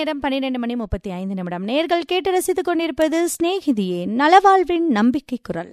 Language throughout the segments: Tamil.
நேரம் பன்னிரெண்டு மணி முப்பத்தி ஐந்து நிமிடம் நேர்கள் கேட்டு ரசித்துக் கொண்டிருப்பது சிநேகிதியே நலவாழ்வின் நம்பிக்கை குரல்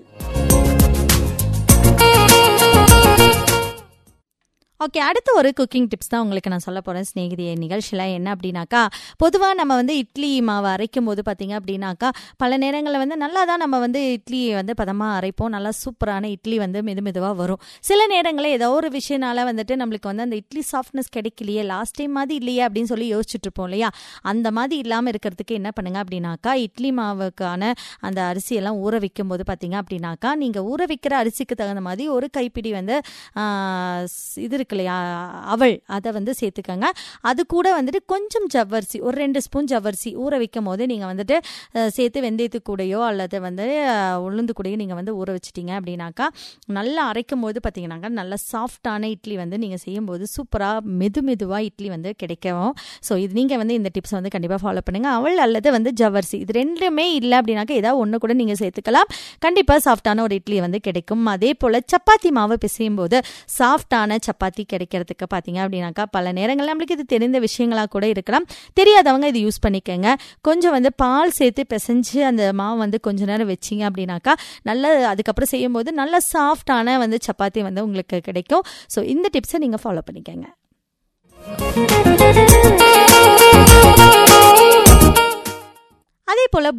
ஓகே அடுத்து ஒரு குக்கிங் டிப்ஸ் தான் உங்களுக்கு நான் சொல்ல போகிறேன் ஸ்நேகிதிய நிகழ்ச்சியில் என்ன அப்படின்னாக்கா பொதுவாக நம்ம வந்து இட்லி மாவு அரைக்கும் போது பார்த்தீங்க அப்படின்னாக்கா பல நேரங்களில் வந்து நல்லா தான் நம்ம வந்து இட்லி வந்து பதமாக அரைப்போம் நல்லா சூப்பரான இட்லி வந்து மெது மெதுவாக வரும் சில நேரங்களில் ஏதோ ஒரு விஷயனால வந்துட்டு நம்மளுக்கு வந்து அந்த இட்லி சாஃப்ட்னஸ் கிடைக்கலையே லாஸ்ட் டைம் மாதிரி இல்லையே அப்படின்னு சொல்லி யோசிச்சுட்டு இருப்போம் இல்லையா அந்த மாதிரி இல்லாமல் இருக்கிறதுக்கு என்ன பண்ணுங்க அப்படின்னாக்கா இட்லி மாவுக்கான அந்த அரிசியெல்லாம் ஊற வைக்கும் போது பார்த்தீங்க அப்படின்னாக்கா நீங்கள் ஊற வைக்கிற அரிசிக்கு தகுந்த மாதிரி ஒரு கைப்பிடி வந்து ஆ, ஸ்- இது இருக்கு இல்லையா அவள் அதை வந்து சேர்த்துக்கோங்க அது கூட வந்துட்டு கொஞ்சம் ஜவ்வரிசி ஒரு ரெண்டு ஸ்பூன் ஜவ்வரிசி ஊற வைக்கும் போது நீங்கள் வந்துட்டு அஹ், சேர்த்து வெந்தயத்து கூடயோ அல்லது வந்து அஹ், உளுந்து கூடயோ நீங்கள் வந்து ஊற வச்சிட்டீங்க அப்படின்னாக்கா நல்லா அரைக்கும் போது பார்த்தீங்கன்னாக்கா நல்ல சாஃப்டான இட்லி வந்து நீங்கள் செய்யும்போது சூப்பராக மெது மெதுவாக இட்லி வந்து கிடைக்கும் ஸோ இது நீங்கள் வந்து இந்த டிப்ஸ் வந்து கண்டிப்பாக ஃபாலோ பண்ணுங்கள் அவள் அல்லது வந்து ஜவ்வரிசி இது ரெண்டுமே இல்லை அப்படின்னாக்கா ஏதாவது ஒன்று கூட நீங்கள் சேர்த்துக்கலாம் கண்டிப்பாக சாஃப்டான ஒரு இட்லி வந்து கிடைக்கும் அதே போல் சப்பாத்தி மாவு பிசையும் போது சாஃப்டான சப்பாத்தி கிடைக்கிறதுக்கு பார்த்தீங்க அப்படின்னாக்கா பல நேரங்கள் நம்மளுக்கு இது தெரிந்த விஷயங்களாக கூட இருக்கலாம் தெரியாதவங்க இது யூஸ் பண்ணிக்கோங்க கொஞ்சம் வந்து பால் சேர்த்து பிசைஞ்சு அந்த மாவு வந்து கொஞ்ச நேரம் வச்சிங்க அப்படின்னாக்கா நல்ல அதுக்கப்புறம் செய்யும்போது நல்ல சாஃப்டான வந்து சப்பாத்தி வந்து உங்களுக்கு கிடைக்கும் ஸோ இந்த டிப்ஸை நீங்கள் ஃபாலோ பண்ணிக்கோங்க அதே போல்